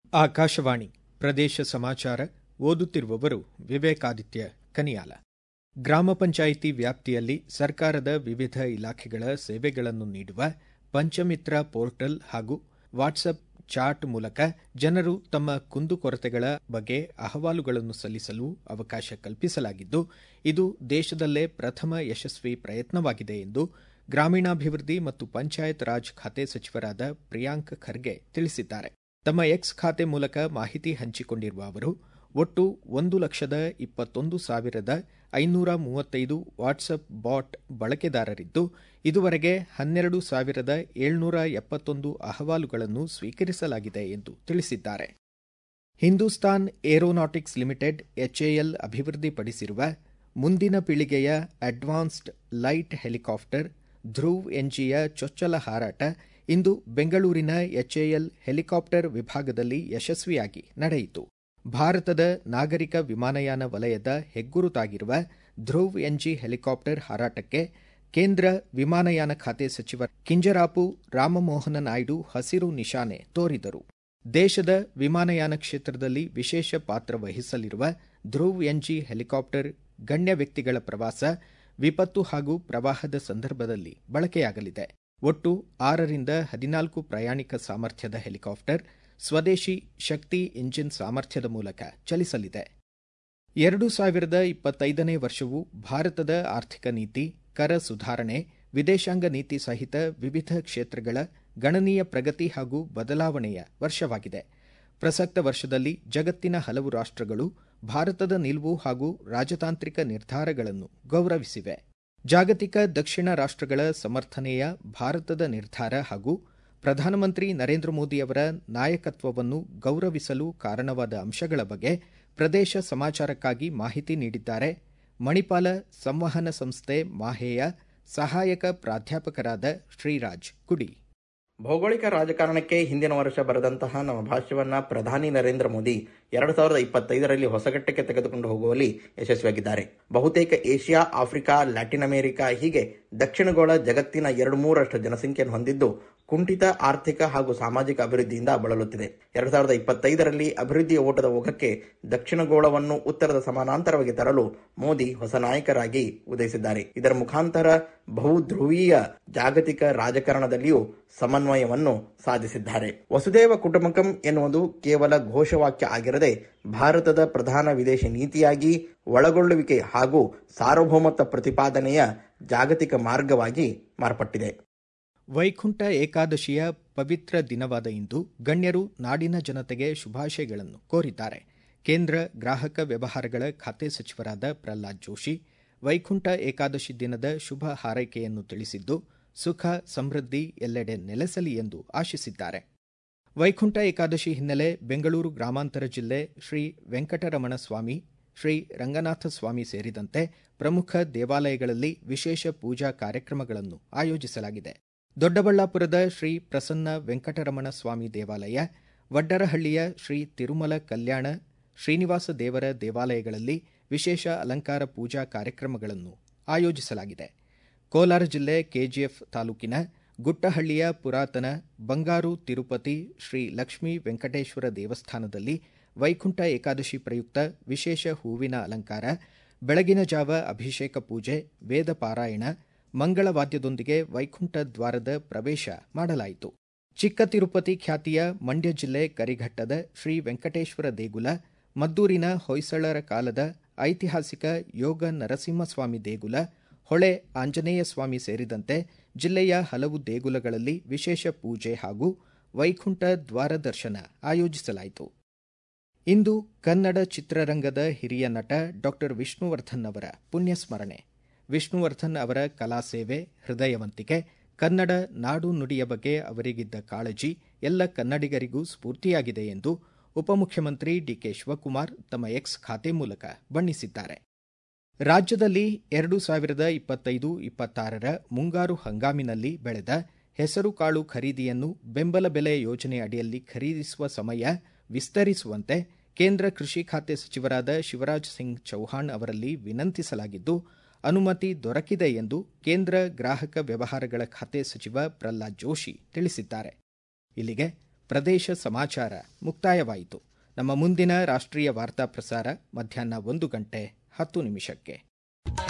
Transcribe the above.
ಆಕಾಶವಾಣಿ ಪ್ರದೇಶ ಸಮಾಚಾರ ಓದುತ್ತಿರುವವರು ವಿವೇಕಾದಿತ್ಯ ಕನಿಯಾಲ ಗ್ರಾಮ ಪಂಚಾಯಿತಿ ವ್ಯಾಪ್ತಿಯಲ್ಲಿ ಸರ್ಕಾರದ ವಿವಿಧ ಇಲಾಖೆಗಳ ಸೇವೆಗಳನ್ನು ನೀಡುವ ಪಂಚಮಿತ್ರ ಪೋರ್ಟಲ್ ಹಾಗೂ ವಾಟ್ಸಪ್ ಚಾಟ್ ಮೂಲಕ ಜನರು ತಮ್ಮ ಕುಂದುಕೊರತೆಗಳ ಬಗ್ಗೆ ಅಹವಾಲುಗಳನ್ನು ಸಲ್ಲಿಸಲು ಅವಕಾಶ ಕಲ್ಪಿಸಲಾಗಿದ್ದು ಇದು ದೇಶದಲ್ಲೇ ಪ್ರಥಮ ಯಶಸ್ವಿ ಪ್ರಯತ್ನವಾಗಿದೆ ಎಂದು ಗ್ರಾಮೀಣಾಭಿವೃದ್ಧಿ ಮತ್ತು ಪಂಚಾಯತ್ ರಾಜ್ ಖಾತೆ ಸಚಿವರಾದ ಪ್ರಿಯಾಂಕ್ ಖರ್ಗೆ ತಿಳಿಸಿದ್ದಾರೆ ತಮ್ಮ ಎಕ್ಸ್ ಖಾತೆ ಮೂಲಕ ಮಾಹಿತಿ ಹಂಚಿಕೊಂಡಿರುವ ಅವರು ಒಟ್ಟು ಒಂದು ಲಕ್ಷದ ಇಪ್ಪತ್ತೊಂದು ಸಾವಿರದ ಐನೂರ ಮೂವತ್ತೈದು ವಾಟ್ಸಪ್ ಬಾಟ್ ಬಳಕೆದಾರರಿದ್ದು ಇದುವರೆಗೆ ಹನ್ನೆರಡು ಸಾವಿರದ ಏಳ್ನೂರ ಎಪ್ಪತ್ತೊಂದು ಅಹವಾಲುಗಳನ್ನು ಸ್ವೀಕರಿಸಲಾಗಿದೆ ಎಂದು ತಿಳಿಸಿದ್ದಾರೆ ಹಿಂದೂಸ್ತಾನ್ ಏರೋನಾಟಿಕ್ಸ್ ಲಿಮಿಟೆಡ್ ಎಚ್ಎಎಲ್ ಅಭಿವೃದ್ಧಿಪಡಿಸಿರುವ ಮುಂದಿನ ಪೀಳಿಗೆಯ ಅಡ್ವಾನ್ಸ್ಡ್ ಲೈಟ್ ಹೆಲಿಕಾಪ್ಟರ್ ಧ್ರುವ್ ಎನ್ಜಿಯ ಚೊಚ್ಚಲ ಹಾರಾಟ ಇಂದು ಬೆಂಗಳೂರಿನ ಎಚ್ಎಎಲ್ ಹೆಲಿಕಾಪ್ಟರ್ ವಿಭಾಗದಲ್ಲಿ ಯಶಸ್ವಿಯಾಗಿ ನಡೆಯಿತು ಭಾರತದ ನಾಗರಿಕ ವಿಮಾನಯಾನ ವಲಯದ ಹೆಗ್ಗುರುತಾಗಿರುವ ಧ್ರುವ್ ಎನ್ಜಿ ಹೆಲಿಕಾಪ್ಟರ್ ಹಾರಾಟಕ್ಕೆ ಕೇಂದ್ರ ವಿಮಾನಯಾನ ಖಾತೆ ಸಚಿವ ಕಿಂಜರಾಪು ರಾಮಮೋಹನ ನಾಯ್ಡು ಹಸಿರು ನಿಶಾನೆ ತೋರಿದರು ದೇಶದ ವಿಮಾನಯಾನ ಕ್ಷೇತ್ರದಲ್ಲಿ ವಿಶೇಷ ಪಾತ್ರ ವಹಿಸಲಿರುವ ಧ್ರುವ್ ಎನ್ಜಿ ಹೆಲಿಕಾಪ್ಟರ್ ಗಣ್ಯ ವ್ಯಕ್ತಿಗಳ ಪ್ರವಾಸ ವಿಪತ್ತು ಹಾಗೂ ಪ್ರವಾಹದ ಸಂದರ್ಭದಲ್ಲಿ ಬಳಕೆಯಾಗಲಿದೆ ಒಟ್ಟು ಆರರಿಂದ ಹದಿನಾಲ್ಕು ಪ್ರಯಾಣಿಕ ಸಾಮರ್ಥ್ಯದ ಹೆಲಿಕಾಪ್ಟರ್ ಸ್ವದೇಶಿ ಶಕ್ತಿ ಇಂಜಿನ್ ಸಾಮರ್ಥ್ಯದ ಮೂಲಕ ಚಲಿಸಲಿದೆ ಎರಡು ಸಾವಿರದ ಇಪ್ಪತ್ತೈದನೇ ವರ್ಷವು ಭಾರತದ ಆರ್ಥಿಕ ನೀತಿ ಕರ ಸುಧಾರಣೆ ವಿದೇಶಾಂಗ ನೀತಿ ಸಹಿತ ವಿವಿಧ ಕ್ಷೇತ್ರಗಳ ಗಣನೀಯ ಪ್ರಗತಿ ಹಾಗೂ ಬದಲಾವಣೆಯ ವರ್ಷವಾಗಿದೆ ಪ್ರಸಕ್ತ ವರ್ಷದಲ್ಲಿ ಜಗತ್ತಿನ ಹಲವು ರಾಷ್ಟಗಳು ಭಾರತದ ನಿಲುವು ಹಾಗೂ ರಾಜತಾಂತ್ರಿಕ ನಿರ್ಧಾರಗಳನ್ನು ಗೌರವಿಸಿವೆ ಜಾಗತಿಕ ದಕ್ಷಿಣ ರಾಷ್ಟಗಳ ಸಮರ್ಥನೆಯ ಭಾರತದ ನಿರ್ಧಾರ ಹಾಗೂ ಪ್ರಧಾನಮಂತ್ರಿ ನರೇಂದ್ರ ಮೋದಿಯವರ ನಾಯಕತ್ವವನ್ನು ಗೌರವಿಸಲು ಕಾರಣವಾದ ಅಂಶಗಳ ಬಗ್ಗೆ ಪ್ರದೇಶ ಸಮಾಚಾರಕ್ಕಾಗಿ ಮಾಹಿತಿ ನೀಡಿದ್ದಾರೆ ಮಣಿಪಾಲ ಸಂವಹನ ಸಂಸ್ಥೆ ಮಾಹೆಯ ಸಹಾಯಕ ಪ್ರಾಧ್ಯಾಪಕರಾದ ಶ್ರೀರಾಜ್ ಗುಡಿ ಭೌಗೋಳಿಕ ರಾಜಕಾರಣಕ್ಕೆ ಹಿಂದಿನ ವರ್ಷ ಬರೆದಂತಹ ನಮ್ಮ ಭಾಷ್ಯವನ್ನ ಪ್ರಧಾನಿ ನರೇಂದ್ರ ಮೋದಿ ಎರಡು ಸಾವಿರದ ಇಪ್ಪತ್ತೈದರಲ್ಲಿ ಹೊಸಗಟ್ಟಕ್ಕೆ ತೆಗೆದುಕೊಂಡು ಹೋಗುವಲ್ಲಿ ಯಶಸ್ವಿಯಾಗಿದ್ದಾರೆ ಬಹುತೇಕ ಏಷ್ಯಾ ಆಫ್ರಿಕಾ ಲ್ಯಾಟಿನ್ ಅಮೆರಿಕ ಹೀಗೆ ದಕ್ಷಿಣಗೋಳ ಜಗತ್ತಿನ ಎರಡು ಮೂರಷ್ಟು ಜನಸಂಖ್ಯೆಯನ್ನು ಹೊಂದಿದ್ದು ಕುಂಠಿತ ಆರ್ಥಿಕ ಹಾಗೂ ಸಾಮಾಜಿಕ ಅಭಿವೃದ್ಧಿಯಿಂದ ಬಳಲುತ್ತಿದೆ ಎರಡು ಸಾವಿರದ ಇಪ್ಪತ್ತೈದರಲ್ಲಿ ಅಭಿವೃದ್ಧಿಯ ಓಟದ ಓಘಕ್ಕೆ ದಕ್ಷಿಣಗೋಳವನ್ನು ಉತ್ತರದ ಸಮಾನಾಂತರವಾಗಿ ತರಲು ಮೋದಿ ಹೊಸ ನಾಯಕರಾಗಿ ಉದಯಿಸಿದ್ದಾರೆ ಇದರ ಮುಖಾಂತರ ಬಹುಧ್ರುವೀಯ ಜಾಗತಿಕ ರಾಜಕಾರಣದಲ್ಲಿಯೂ ಸಮನ್ವಯವನ್ನು ಸಾಧಿಸಿದ್ದಾರೆ ವಸುದೇವ ಕುಟುಂಬಕಂ ಎನ್ನುವುದು ಕೇವಲ ಘೋಷವಾಕ್ಯ ಆಗಿರದೆ ಭಾರತದ ಪ್ರಧಾನ ವಿದೇಶಿ ನೀತಿಯಾಗಿ ಒಳಗೊಳ್ಳುವಿಕೆ ಹಾಗೂ ಸಾರ್ವಭೌಮತ್ವ ಪ್ರತಿಪಾದನೆಯ ಜಾಗತಿಕ ಮಾರ್ಗವಾಗಿ ಮಾರ್ಪಟ್ಟಿದೆ ವೈಕುಂಠ ಏಕಾದಶಿಯ ಪವಿತ್ರ ದಿನವಾದ ಇಂದು ಗಣ್ಯರು ನಾಡಿನ ಜನತೆಗೆ ಶುಭಾಶಯಗಳನ್ನು ಕೋರಿದ್ದಾರೆ ಕೇಂದ್ರ ಗ್ರಾಹಕ ವ್ಯವಹಾರಗಳ ಖಾತೆ ಸಚಿವರಾದ ಪ್ರಹ್ಲಾದ್ ಜೋಶಿ ವೈಕುಂಠ ಏಕಾದಶಿ ದಿನದ ಶುಭ ಹಾರೈಕೆಯನ್ನು ತಿಳಿಸಿದ್ದು ಸುಖ ಸಮೃದ್ಧಿ ಎಲ್ಲೆಡೆ ನೆಲೆಸಲಿ ಎಂದು ಆಶಿಸಿದ್ದಾರೆ ವೈಕುಂಠ ಏಕಾದಶಿ ಹಿನ್ನೆಲೆ ಬೆಂಗಳೂರು ಗ್ರಾಮಾಂತರ ಜಿಲ್ಲೆ ಶ್ರೀ ವೆಂಕಟರಮಣ ಸ್ವಾಮಿ ಶ್ರೀ ರಂಗನಾಥ ಸ್ವಾಮಿ ಸೇರಿದಂತೆ ಪ್ರಮುಖ ದೇವಾಲಯಗಳಲ್ಲಿ ವಿಶೇಷ ಪೂಜಾ ಕಾರ್ಯಕ್ರಮಗಳನ್ನು ಆಯೋಜಿಸಲಾಗಿದೆ ದೊಡ್ಡಬಳ್ಳಾಪುರದ ಶ್ರೀ ಪ್ರಸನ್ನ ವೆಂಕಟರಮಣ ಸ್ವಾಮಿ ದೇವಾಲಯ ವಡ್ಡರಹಳ್ಳಿಯ ಶ್ರೀ ತಿರುಮಲ ಕಲ್ಯಾಣ ಶ್ರೀನಿವಾಸ ದೇವರ ದೇವಾಲಯಗಳಲ್ಲಿ ವಿಶೇಷ ಅಲಂಕಾರ ಪೂಜಾ ಕಾರ್ಯಕ್ರಮಗಳನ್ನು ಆಯೋಜಿಸಲಾಗಿದೆ ಕೋಲಾರ ಜಿಲ್ಲೆ ಕೆಜಿಎಫ್ ತಾಲೂಕಿನ ಗುಟ್ಟಹಳ್ಳಿಯ ಪುರಾತನ ಬಂಗಾರು ತಿರುಪತಿ ಶ್ರೀ ಲಕ್ಷ್ಮೀ ವೆಂಕಟೇಶ್ವರ ದೇವಸ್ಥಾನದಲ್ಲಿ ವೈಕುಂಠ ಏಕಾದಶಿ ಪ್ರಯುಕ್ತ ವಿಶೇಷ ಹೂವಿನ ಅಲಂಕಾರ ಬೆಳಗಿನ ಜಾವ ಅಭಿಷೇಕ ಪೂಜೆ ವೇದ ಪಾರಾಯಣ ಮಂಗಳವಾದ್ಯದೊಂದಿಗೆ ವೈಕುಂಠ ದ್ವಾರದ ಪ್ರವೇಶ ಮಾಡಲಾಯಿತು ಚಿಕ್ಕ ತಿರುಪತಿ ಖ್ಯಾತಿಯ ಮಂಡ್ಯ ಜಿಲ್ಲೆ ಕರಿಘಟ್ಟದ ಶ್ರೀ ವೆಂಕಟೇಶ್ವರ ದೇಗುಲ ಮದ್ದೂರಿನ ಹೊಯ್ಸಳರ ಕಾಲದ ಐತಿಹಾಸಿಕ ಯೋಗ ನರಸಿಂಹಸ್ವಾಮಿ ದೇಗುಲ ಹೊಳೆ ಆಂಜನೇಯ ಸ್ವಾಮಿ ಸೇರಿದಂತೆ ಜಿಲ್ಲೆಯ ಹಲವು ದೇಗುಲಗಳಲ್ಲಿ ವಿಶೇಷ ಪೂಜೆ ಹಾಗೂ ವೈಕುಂಠ ದ್ವಾರ ದರ್ಶನ ಆಯೋಜಿಸಲಾಯಿತು ಇಂದು ಕನ್ನಡ ಚಿತ್ರರಂಗದ ಹಿರಿಯ ನಟ ಡಾ ವಿಷ್ಣುವರ್ಧನ್ ಅವರ ಪುಣ್ಯಸ್ಮರಣೆ ವಿಷ್ಣುವರ್ಧನ್ ಅವರ ಕಲಾ ಸೇವೆ ಹೃದಯವಂತಿಕೆ ಕನ್ನಡ ನಾಡು ನುಡಿಯ ಬಗ್ಗೆ ಅವರಿಗಿದ್ದ ಕಾಳಜಿ ಎಲ್ಲ ಕನ್ನಡಿಗರಿಗೂ ಸ್ಫೂರ್ತಿಯಾಗಿದೆ ಎಂದು ಉಪಮುಖ್ಯಮಂತ್ರಿ ಡಿಕೆ ಶಿವಕುಮಾರ್ ತಮ್ಮ ಎಕ್ಸ್ ಖಾತೆ ಮೂಲಕ ಬಣ್ಣಿಸಿದ್ದಾರೆ ರಾಜ್ಯದಲ್ಲಿ ಎರಡು ಸಾವಿರದ ಇಪ್ಪತ್ತೈದು ಇಪ್ಪತ್ತಾರರ ಮುಂಗಾರು ಹಂಗಾಮಿನಲ್ಲಿ ಬೆಳೆದ ಹೆಸರುಕಾಳು ಖರೀದಿಯನ್ನು ಬೆಂಬಲ ಬೆಲೆ ಯೋಜನೆ ಅಡಿಯಲ್ಲಿ ಖರೀದಿಸುವ ಸಮಯ ವಿಸ್ತರಿಸುವಂತೆ ಕೇಂದ್ರ ಕೃಷಿ ಖಾತೆ ಸಚಿವರಾದ ಶಿವರಾಜ್ ಸಿಂಗ್ ಚೌಹಾಣ್ ಅವರಲ್ಲಿ ವಿನಂತಿಸಲಾಗಿದ್ದು ಅನುಮತಿ ದೊರಕಿದೆ ಎಂದು ಕೇಂದ್ರ ಗ್ರಾಹಕ ವ್ಯವಹಾರಗಳ ಖಾತೆ ಸಚಿವ ಪ್ರಹ್ಲಾದ್ ಜೋಶಿ ತಿಳಿಸಿದ್ದಾರೆ ಇಲ್ಲಿಗೆ ಪ್ರದೇಶ ಸಮಾಚಾರ ಮುಕ್ತಾಯವಾಯಿತು ನಮ್ಮ ಮುಂದಿನ ರಾಷ್ಟ್ರೀಯ ವಾರ್ತಾ ಪ್ರಸಾರ ಮಧ್ಯಾಹ್ನ ಒಂದು ಗಂಟೆ ಹತ್ತು ನಿಮಿಷಕ್ಕೆ